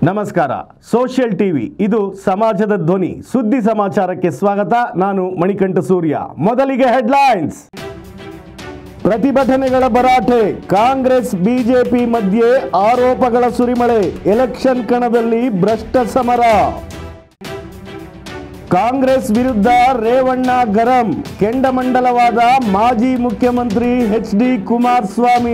ನಮಸ್ಕಾರ social TV ಇದು ಸಮಾಜದ ಧ್ವನಿ ಸುದ್ದಿ ಸಮಾಚಾರಕ್ಕೆ ಸ್ವಾಗತ ನಾನು ಮಣಿಕಂಠ ಸೂರ್ಯ ಮೊದಲಿಗೆ ಹೆಡ್ಲೈನ್ಸ್ ಪ್ರತಿಭಟನೆಗಳ ಭರಾಟೆ ಕಾಂಗ್ರೆಸ್ ಬಿಜೆಪಿ ಮಧ್ಯೆ ಆರೋಪಗಳ ಸುರಿಮಳೆ ಎಲೆಕ್ಷನ್ ಕಣದಲ್ಲಿ ಭ್ರಷ್ಟ ಸಮರ ಕಾಂಗ್ರೆಸ್ ವಿರುದ್ಧ ರೇವಣ್ಣ ಗರಂ ಕೆಂಡಮಂಡಲವಾದ ಮಾಜಿ ಮುಖ್ಯಮಂತ್ರಿ ಎಚ್ ಡಿ ಕುಮಾರಸ್ವಾಮಿ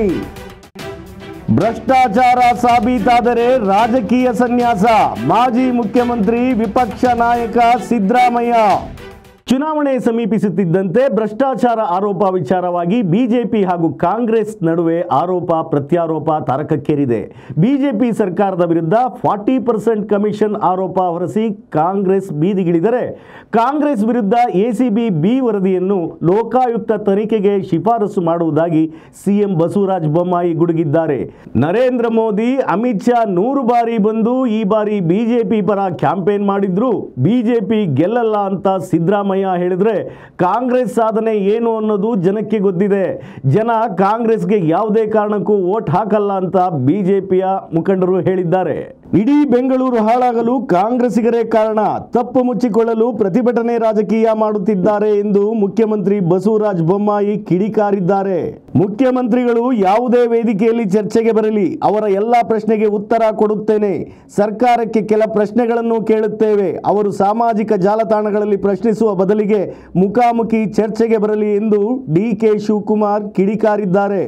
ಭ್ರಷ್ಟಾಚಾರ ಸಾಬೀತಾದರೆ ರಾಜಕೀಯ ಸನ್ಯಾಸ ಮಾಜಿ ಮುಖ್ಯಮಂತ್ರಿ ವಿಪಕ್ಷ ನಾಯಕ ಸಿದ್ದರಾಮಯ್ಯ ಚುನಾವಣೆ ಸಮೀಪಿಸುತ್ತಿದ್ದಂತೆ ಭ್ರಷ್ಟಾಚಾರ ಆರೋಪ ವಿಚಾರವಾಗಿ ಬಿಜೆಪಿ ಹಾಗೂ ಕಾಂಗ್ರೆಸ್ ನಡುವೆ ಆರೋಪ ಪ್ರತ್ಯಾರೋಪ ತಾರಕಕ್ಕೇರಿದೆ ಬಿಜೆಪಿ ಸರ್ಕಾರದ ವಿರುದ್ಧ ಫಾರ್ಟಿ ಪರ್ಸೆಂಟ್ ಕಮಿಷನ್ ಆರೋಪ ಹೊರಸಿ ಕಾಂಗ್ರೆಸ್ ಬೀದಿಗಿಳಿದರೆ ಕಾಂಗ್ರೆಸ್ ವಿರುದ್ಧ ಎಸಿಬಿ ಬಿ ವರದಿಯನ್ನು ಲೋಕಾಯುಕ್ತ ತನಿಖೆಗೆ ಶಿಫಾರಸು ಮಾಡುವುದಾಗಿ ಸಿಎಂ ಬಸವರಾಜ ಬೊಮ್ಮಾಯಿ ಗುಡುಗಿದ್ದಾರೆ ನರೇಂದ್ರ ಮೋದಿ ಅಮಿತ್ ಶಾ ನೂರು ಬಾರಿ ಬಂದು ಈ ಬಾರಿ ಬಿಜೆಪಿ ಪರ ಕ್ಯಾಂಪೇನ್ ಮಾಡಿದ್ರು ಬಿಜೆಪಿ ಗೆಲ್ಲಲ್ಲ ಅಂತ ಸಿದ್ದರಾಮಯ್ಯ ಹೇಳಿದ್ರೆ ಕಾಂಗ್ರೆಸ್ ಸಾಧನೆ ಏನು ಅನ್ನೋದು ಜನಕ್ಕೆ ಗೊತ್ತಿದೆ ಜನ ಕಾಂಗ್ರೆಸ್ಗೆ ಯಾವುದೇ ಕಾರಣಕ್ಕೂ ವೋಟ್ ಹಾಕಲ್ಲ ಅಂತ ಬಿಜೆಪಿಯ ಮುಖಂಡರು ಹೇಳಿದ್ದಾರೆ ಇಡೀ ಬೆಂಗಳೂರು ಹಾಳಾಗಲು ಕಾಂಗ್ರೆಸ್ಸಿಗರೇ ಕಾರಣ ತಪ್ಪು ಮುಚ್ಚಿಕೊಳ್ಳಲು ಪ್ರತಿಭಟನೆ ರಾಜಕೀಯ ಮಾಡುತ್ತಿದ್ದಾರೆ ಎಂದು ಮುಖ್ಯಮಂತ್ರಿ ಬಸವರಾಜ ಬೊಮ್ಮಾಯಿ ಕಿಡಿಕಾರಿದ್ದಾರೆ ಮುಖ್ಯಮಂತ್ರಿಗಳು ಯಾವುದೇ ವೇದಿಕೆಯಲ್ಲಿ ಚರ್ಚೆಗೆ ಬರಲಿ ಅವರ ಎಲ್ಲ ಪ್ರಶ್ನೆಗೆ ಉತ್ತರ ಕೊಡುತ್ತೇನೆ ಸರ್ಕಾರಕ್ಕೆ ಕೆಲ ಪ್ರಶ್ನೆಗಳನ್ನು ಕೇಳುತ್ತೇವೆ ಅವರು ಸಾಮಾಜಿಕ ಜಾಲತಾಣಗಳಲ್ಲಿ ಪ್ರಶ್ನಿಸುವ ಬದಲಿಗೆ ಮುಖಾಮುಖಿ ಚರ್ಚೆಗೆ ಬರಲಿ ಎಂದು ಡಿ ಕೆ ಶಿವಕುಮಾರ್ ಕಿಡಿಕಾರಿದ್ದಾರೆ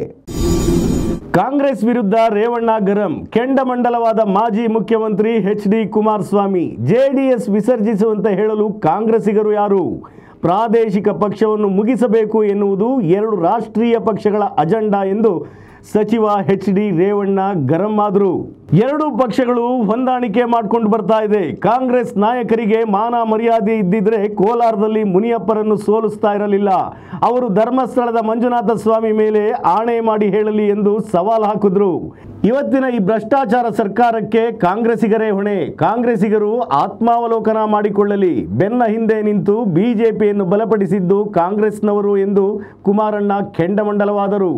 ಕಾಂಗ್ರೆಸ್ ವಿರುದ್ಧ ರೇವಣ್ಣ ಗರಂ ಕೆಂಡಮಂಡಲವಾದ ಮಾಜಿ ಮುಖ್ಯಮಂತ್ರಿ ಎಚ್ ಡಿ ಕುಮಾರಸ್ವಾಮಿ ಜೆಡಿಎಸ್ ವಿಸರ್ಜಿಸುವಂತೆ ಹೇಳಲು ಕಾಂಗ್ರೆಸ್ಸಿಗರು ಯಾರು ಪ್ರಾದೇಶಿಕ ಪಕ್ಷವನ್ನು ಮುಗಿಸಬೇಕು ಎನ್ನುವುದು ಎರಡು ರಾಷ್ಟ್ರೀಯ ಪಕ್ಷಗಳ ಅಜೆಂಡಾ ಎಂದು ಸಚಿವ ಎಚ್ ಡಿ ರೇವಣ್ಣ ಗರಂ ಆದರು ಎರಡು ಪಕ್ಷಗಳು ಹೊಂದಾಣಿಕೆ ಮಾಡ್ಕೊಂಡು ಬರ್ತಾ ಇದೆ ಕಾಂಗ್ರೆಸ್ ನಾಯಕರಿಗೆ ಮಾನ ಮರ್ಯಾದೆ ಇದ್ದಿದ್ರೆ ಕೋಲಾರದಲ್ಲಿ ಮುನಿಯಪ್ಪರನ್ನು ಸೋಲಿಸ್ತಾ ಇರಲಿಲ್ಲ ಅವರು ಧರ್ಮಸ್ಥಳದ ಮಂಜುನಾಥ ಸ್ವಾಮಿ ಮೇಲೆ ಆಣೆ ಮಾಡಿ ಹೇಳಲಿ ಎಂದು ಸವಾಲು ಹಾಕಿದ್ರು ಇವತ್ತಿನ ಈ ಭ್ರಷ್ಟಾಚಾರ ಸರ್ಕಾರಕ್ಕೆ ಕಾಂಗ್ರೆಸ್ಸಿಗರೇ ಹೊಣೆ ಕಾಂಗ್ರೆಸ್ಸಿಗರು ಆತ್ಮಾವಲೋಕನ ಮಾಡಿಕೊಳ್ಳಲಿ ಬೆನ್ನ ಹಿಂದೆ ನಿಂತು ಬಿಜೆಪಿಯನ್ನು ಬಲಪಡಿಸಿದ್ದು ಕಾಂಗ್ರೆಸ್ನವರು ಎಂದು ಕುಮಾರಣ್ಣ ಕೆಂಡಮಂಡಲವಾದರು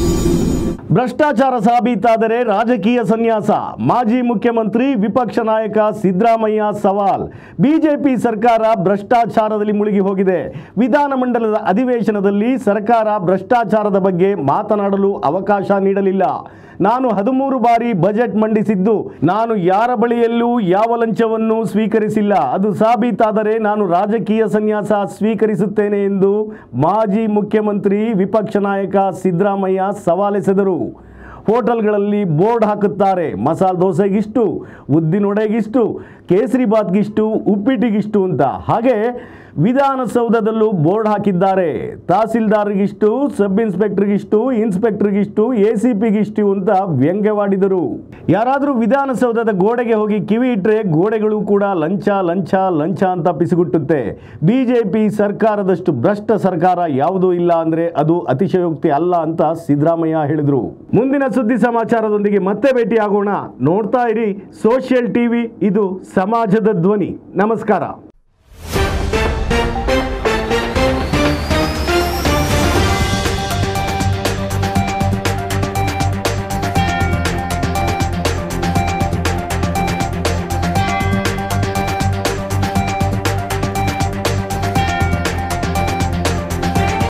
ಭ್ರಷ್ಟಾಚಾರ ಸಾಬೀತಾದರೆ ರಾಜಕೀಯ ಸನ್ಯಾಸ ಮಾಜಿ ಮುಖ್ಯಮಂತ್ರಿ ವಿಪಕ್ಷ ನಾಯಕ ಸಿದ್ದರಾಮಯ್ಯ ಸವಾಲ್ ಬಿಜೆಪಿ ಸರ್ಕಾರ ಭ್ರಷ್ಟಾಚಾರದಲ್ಲಿ ಮುಳುಗಿ ಹೋಗಿದೆ ವಿಧಾನಮಂಡಲದ ಅಧಿವೇಶನದಲ್ಲಿ ಸರ್ಕಾರ ಭ್ರಷ್ಟಾಚಾರದ ಬಗ್ಗೆ ಮಾತನಾಡಲು ಅವಕಾಶ ನೀಡಲಿಲ್ಲ ನಾನು ಹದಿಮೂರು ಬಾರಿ ಬಜೆಟ್ ಮಂಡಿಸಿದ್ದು ನಾನು ಯಾರ ಬಳಿಯಲ್ಲೂ ಯಾವ ಲಂಚವನ್ನು ಸ್ವೀಕರಿಸಿಲ್ಲ ಅದು ಸಾಬೀತಾದರೆ ನಾನು ರಾಜಕೀಯ ಸನ್ಯಾಸ ಸ್ವೀಕರಿಸುತ್ತೇನೆ ಎಂದು ಮಾಜಿ ಮುಖ್ಯಮಂತ್ರಿ ವಿಪಕ್ಷ ನಾಯಕ ಸಿದ್ದರಾಮಯ್ಯ ಸವಾಲೆಸೆದರು ಹೋಟೆಲ್ಗಳಲ್ಲಿ ಬೋರ್ಡ್ ಹಾಕುತ್ತಾರೆ ಮಸಾಲೆ ದೋಸೆಗಿಷ್ಟು ಉದ್ದಿನೊಡೆಗಿಷ್ಟು ಕೇಸರಿ ಬಾತ್ಗಿಷ್ಟು ಉಪ್ಪಿಟ್ಟಿಗಿಷ್ಟು ಅಂತ ಹಾಗೆ ವಿಧಾನಸೌಧದಲ್ಲೂ ಬೋರ್ಡ್ ಹಾಕಿದ್ದಾರೆ ತಹಸೀಲ್ದಾರ್ಗಿಷ್ಟು ಸಬ್ ಇನ್ಸ್ಪೆಕ್ಟರ್ಗಿಷ್ಟು ಇನ್ಸ್ಪೆಕ್ಟರ್ಗಿಷ್ಟು ಎ ಸಿ ಪಿಗಿಷ್ಟು ಅಂತ ವ್ಯಂಗ್ಯವಾಡಿದರು ಯಾರಾದರೂ ವಿಧಾನಸೌಧದ ಗೋಡೆಗೆ ಹೋಗಿ ಕಿವಿ ಇಟ್ಟರೆ ಗೋಡೆಗಳು ಕೂಡ ಲಂಚ ಲಂಚ ಲಂಚ ಅಂತ ಪಿಸುಗುಟ್ಟುತ್ತೆ ಬಿಜೆಪಿ ಸರ್ಕಾರದಷ್ಟು ಭ್ರಷ್ಟ ಸರ್ಕಾರ ಯಾವುದೂ ಇಲ್ಲ ಅಂದ್ರೆ ಅದು ಅತಿಶಯೋಕ್ತಿ ಅಲ್ಲ ಅಂತ ಸಿದ್ದರಾಮಯ್ಯ ಹೇಳಿದರು ಮುಂದಿನ ಸುದ್ದಿ ಸಮಾಚಾರದೊಂದಿಗೆ ಮತ್ತೆ ಭೇಟಿಯಾಗೋಣ ನೋಡ್ತಾ ಇರಿ ಸೋಷಿಯಲ್ ಟಿವಿ ಇದು ಸಮಾಜದ ಧ್ವನಿ ನಮಸ್ಕಾರ